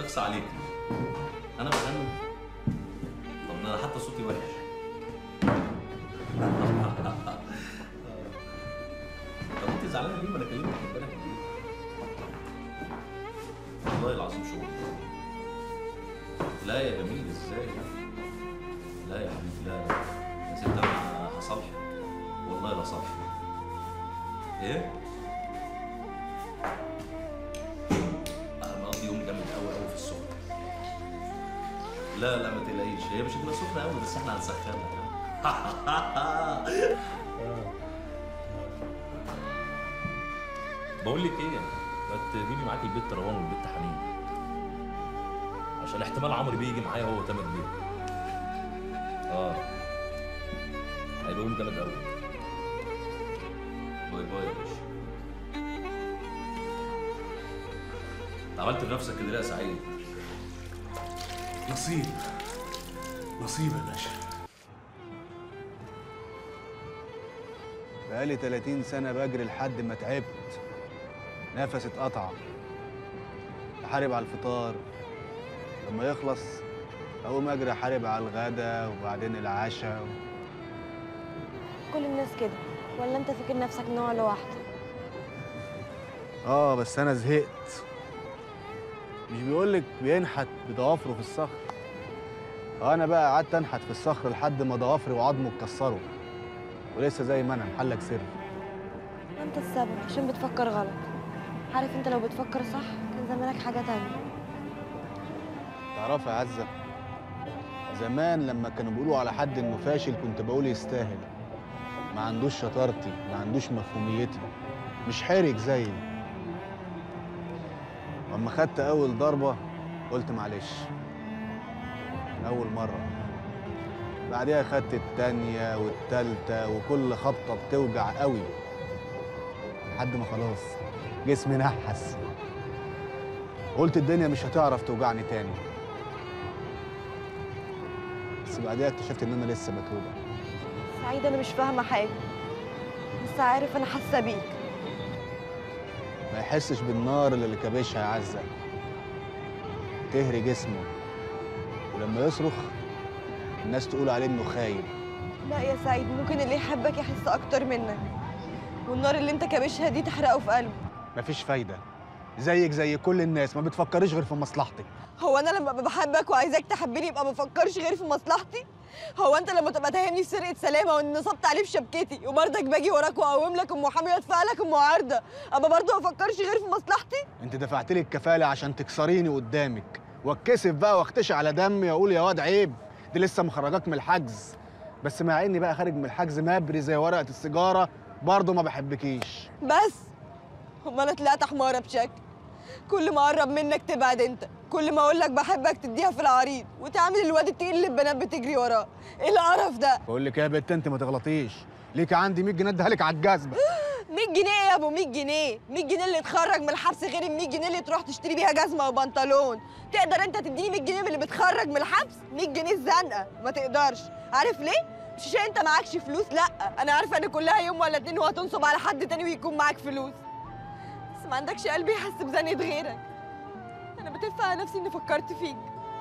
اخصى عليك انا بغني طب ده انا حتى صوتي وحش طب انت زعلانه ليه ما انا كلمتك امبارح والله العظيم شغل لا يا جميل ازاي لا يا حبيبي لا لا يا ست انا هصالحك والله لا صالحك ايه انا مقضي يوم جامد قوي قوي في السخن لا لا ما تقلقيش هي مش هتبقى سخنه قوي بس احنا هنسخنها بقول لك ايه ما تجيبي معاكي البت روان والبت حنين عشان احتمال عمرو بيه يجي معايا هو وتامر بيه اه هيبقى يوم جامد قوي باي باي يا باشا انت عملت لنفسك كده ليه يا سعيد نصيب نصيب يا باشا بقالي 30 سنة بجري لحد ما تعبت نفسي اتقطع احارب على الفطار لما يخلص اقوم اجري احارب على الغدا وبعدين العشاء كل الناس كده ولا انت فاكر نفسك نوع لوحدك اه بس انا زهقت مش بيقولك بينحت بضوافره في الصخر آه انا بقى قعدت انحت في الصخر لحد ما ضوافري وعظمه اتكسروا ولسه زي ما انا محلك سر انت السبب عشان بتفكر غلط عارف انت لو بتفكر صح كان زمانك حاجة تانية تعرف يا عزة زمان لما كانوا بيقولوا على حد انه فاشل كنت بقول يستاهل ما عندوش شطارتي ما عندوش مفهوميتي مش حرج زيي واما خدت اول ضربة قلت معلش من اول مرة بعديها خدت التانية والتالتة وكل خبطة بتوجع قوي لحد ما خلاص جسمي نحس قلت الدنيا مش هتعرف توجعني تاني بس بعديها اكتشفت ان انا لسه بتوجع سعيد انا مش فاهمة حاجة بس عارف انا حاسة بيك ما يحسش بالنار اللي كابشها يا عزة تهري جسمه ولما يصرخ الناس تقول عليه انه خايب لا يا سعيد ممكن اللي يحبك يحس اكتر منك والنار اللي انت كابشها دي تحرقه في قلبه مفيش فايدة زيك زي كل الناس ما بتفكريش غير في مصلحتك هو انا لما ابقى بحبك وعايزاك تحبني يبقى ما بفكرش غير في مصلحتي هو انت لما تبقى تهمني في سرقه سلامه وان نصبت عليه في شبكتي وبرضك باجي وراك واقوم لك المحامي وادفع لك المعارضه ابقى برضه ما افكرش غير في مصلحتي انت دفعت لي الكفالة عشان تكسريني قدامك واتكسف بقى واختشي على دمي واقول يا واد عيب دي لسه مخرجاك من الحجز بس مع اني بقى خارج من الحجز مبري زي ورقة السيجارة برضه ما بحبكيش بس هما انا طلعت حماره بشكل كل ما اقرب منك تبعد انت كل ما اقول لك بحبك تديها في العريض وتعمل الواد التقيل اللي البنات بتجري وراه ايه القرف ده بقول لك إيه يا بنت انت ما تغلطيش ليك عندي 100 جنيه اديها لك على الجزمة 100 جنيه يا ابو 100 جنيه 100 جنيه اللي تخرج من الحبس غير ال 100 جنيه اللي تروح تشتري بيها جزمه وبنطلون تقدر انت تديني 100 جنيه من اللي بتخرج من الحبس 100 جنيه الزنقه ما تقدرش عارف ليه مش عشان انت معكش فلوس لا انا عارفه ان كلها يوم ولا اتنين وهتنصب على حد تاني ويكون معاك فلوس بس ما عندكش قلب يحس بزنقه غيرك انا بتف على نفسي اني فكرت فيك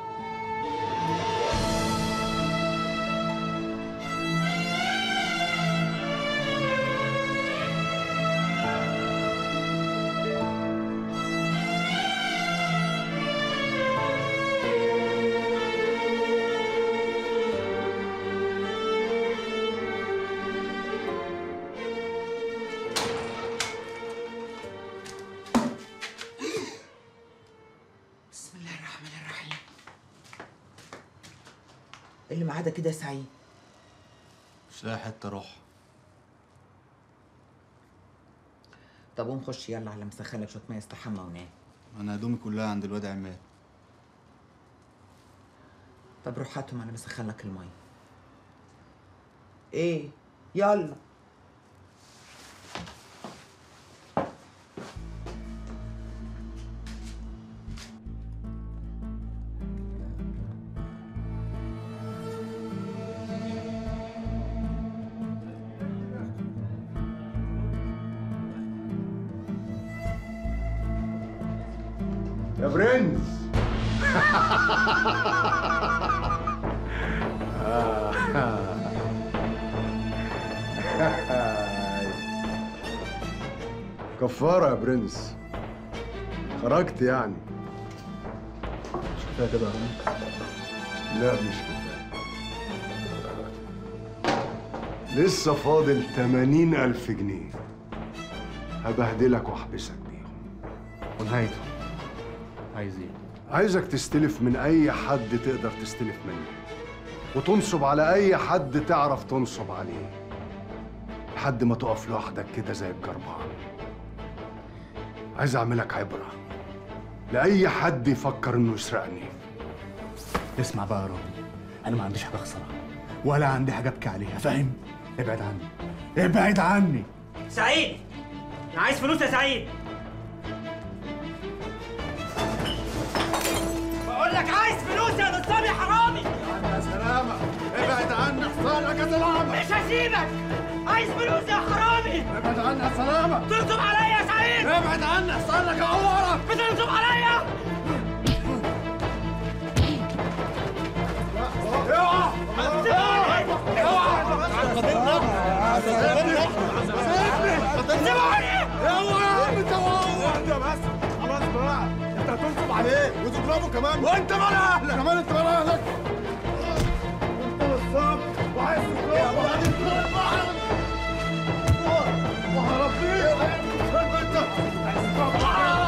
بسم الله الرحمن الرحيم إيه اللي معاده كده يا سعيد مش لاقي حته اروح طب قوم خش يلا على مسخنك شويه ميه استحمى ونام انا هدومي كلها عند الواد عماد طب روح هاتهم انا مسخن لك الميه ايه يلا يا برنس كفارة يا برنس خرجت يعني مش كفايه كده يا رامي لا مش كفاية لسه فاضل 80 ألف جنيه هبهدلك واحبسك بيهم ونهايته عايز ايه؟ عايزك تستلف من أي حد تقدر تستلف منه وتنصب على أي حد تعرف تنصب عليه لحد ما تقف لوحدك كده زي الجربان عايز أعملك عبرة لأي حد يفكر إنه يسرقني اسمع بقى يا رامي انا ما عنديش حاجه اخسرها ولا عندي حاجه ابكي عليها فاهم؟ ابعد عني ابعد عني سعيد انا عايز فلوس يا سعيد بقول لك عايز فلوس يا نصاب يا حرامي يا سلامة ابعد عني حصانك يا سلامة مش هسيبك عايز فلوس يا حرامي ابعد عني يا سلامة تنصب عليا يا سعيد ابعد عني حصانك يا عورة بتنصب عليا وانت مال اهلك كمان انت مال اهلك انت نصاب وعايز تضربه وبعدين تضربه وهربيه انت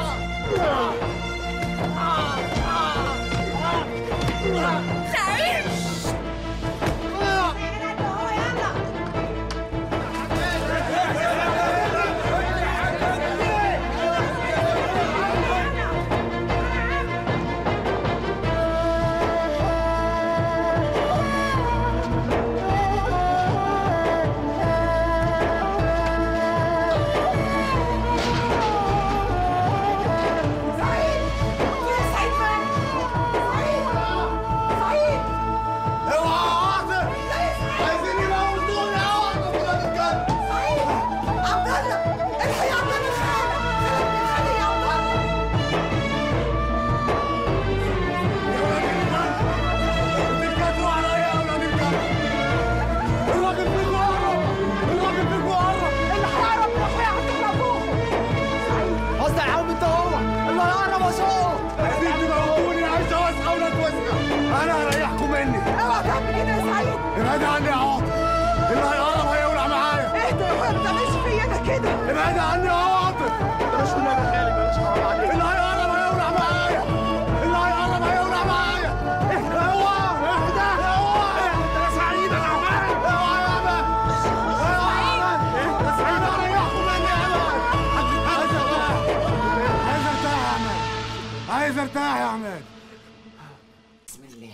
انا هريحكم مني اوعى تعمل كده يا سعيد ابعد عني يا عاطف اللي هيقرب هيولع معايا اهدى يا ما تعملش فيا انا كده ابعد عني يا عاطف بلاش كل ما خالي بلاش حرام عليك اللي هيقرب هيولع معايا اللي هيقرب هيولع معايا اهدى اوعى اهدى اوعى اهدى يا سعيد انا عمال اوعى يا عمال اوعى يا عمال يا سعيد هريحكم مني يا عمال عايز ارتاح عايز ارتاح يا عماد عايز ارتاح يا عماد بسم الله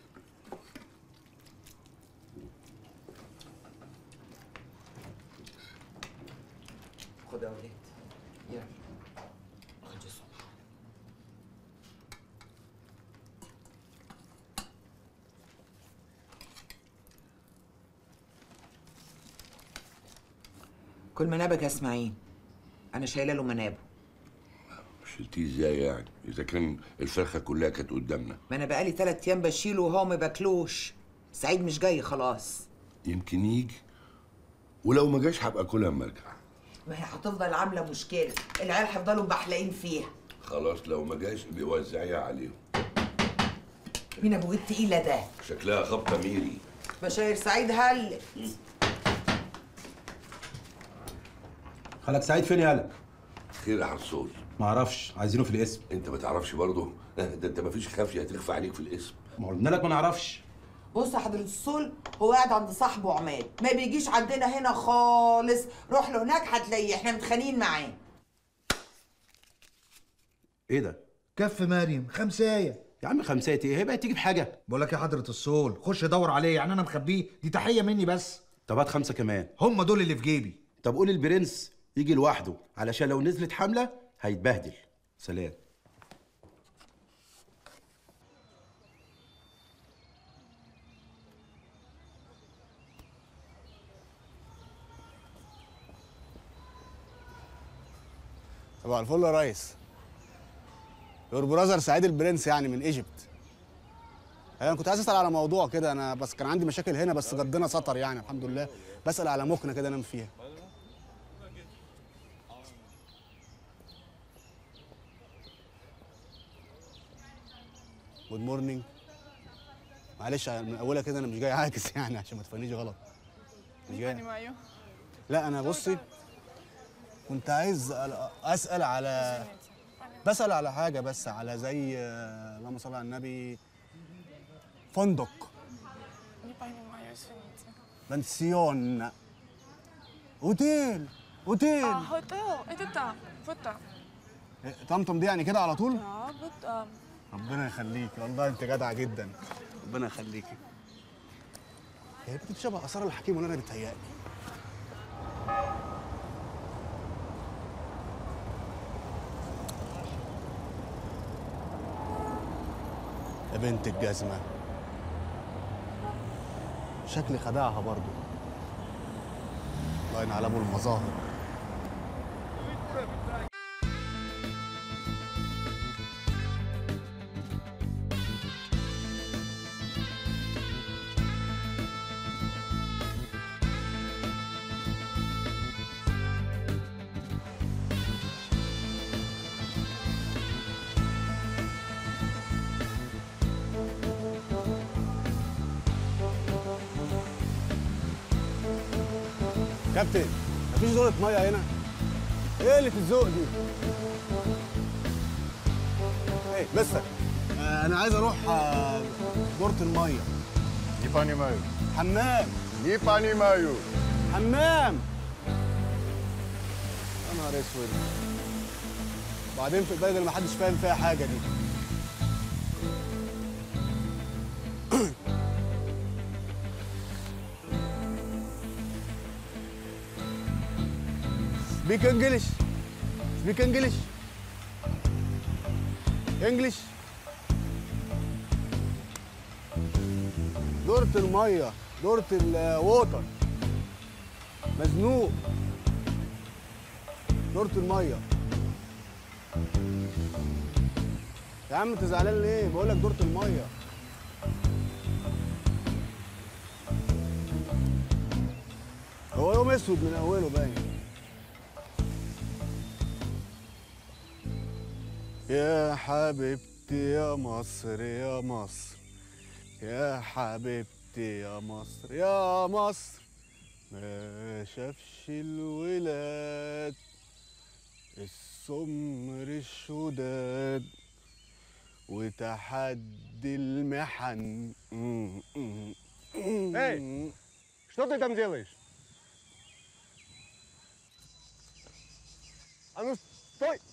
خد يا ولاد يلا خد يا صبح كل منابك يا اسماعيل انا شايله له منابه شلتيه ازاي يعني اذا كان الفرخه كلها كانت قدامنا ما انا بقالي تلات ايام بشيله وهو ما باكلوش سعيد مش جاي خلاص يمكن يجي ولو ما جاش هبقى كلها اما ارجع ما هي هتفضل عامله مشكله العيال هيفضلوا محلقين فيها خلاص لو ما جاش بيوزعيها عليهم مين ابو جد تقيله ده شكلها خبطه ميري بشاير سعيد هل خالك سعيد فين يالا؟ خير يا حصول ما اعرفش عايزينه في الاسم انت ما تعرفش برضه ده انت ما فيش خافيه هتخفى عليك في الاسم ما قلنا لك ما نعرفش بص يا حضرة الصول هو قاعد عند صاحبه عماد ما بيجيش عندنا هنا خالص روح له هناك هتلاقيه احنا متخانقين معاه ايه ده؟ كف مريم خمسايه يا عم خمسات ايه هي بقى تيجي بحاجه بقول لك يا حضرة الصول خش دور عليه يعني انا مخبيه دي تحية مني بس طب هات خمسه كمان هم دول اللي في جيبي طب قول البرنس يجي لوحده علشان لو نزلت حمله هيتبهدل سلام صباح الفل يا ريس يور براذر سعيد البرنس يعني من ايجيبت انا كنت عايز اسال على موضوع كده انا بس كان عندي مشاكل هنا بس ربنا ستر يعني الحمد لله بسال على مكنه كده انام فيها جود مورنينج معلش من اولها كده انا مش جاي عاكس يعني عشان ما تفهمنيش غلط مش جاي لا انا بصي كنت عايز أل- اسال على بسال على حاجه بس على زي آه، اللهم صل على النبي فندق Nie pani Majo, извините. بنسيون اوتيل اوتيل А, хотел? Это там, вот там. إيه، طمطم دي يعني كده على طول Да, вот там. ربنا يخليكي والله انت جدع جدا ربنا يخليكي هي بنت شبه اثار الحكيم ولا انا بتهيألي يا بنت الجزمة شكلي خدعها برضو الله ينعل ابو المظاهر كابتن مفيش دورة مية هنا ايه اللي في الذوق دي؟ ايه مستر آه انا عايز اروح آه دورة المية Nie panie Maju. حمام Nie panie Maju. حمام يا نهار اسود وبعدين في البلد اللي محدش فاهم فيها حاجة دي سبيك انجلش سبيك انجلش انجلش دورة المية دورة الووتر مزنوق دورة المية يا عم انت زعلان ليه؟ بقول لك دورة المية هو يوم اسود من اوله باين يا حبيبتي يا مصر يا مصر يا حبيبتي يا مصر يا مصر ما شافش الولاد السمر الشداد وتحدي المحن Эй, что ты там делаешь? А ну, стой!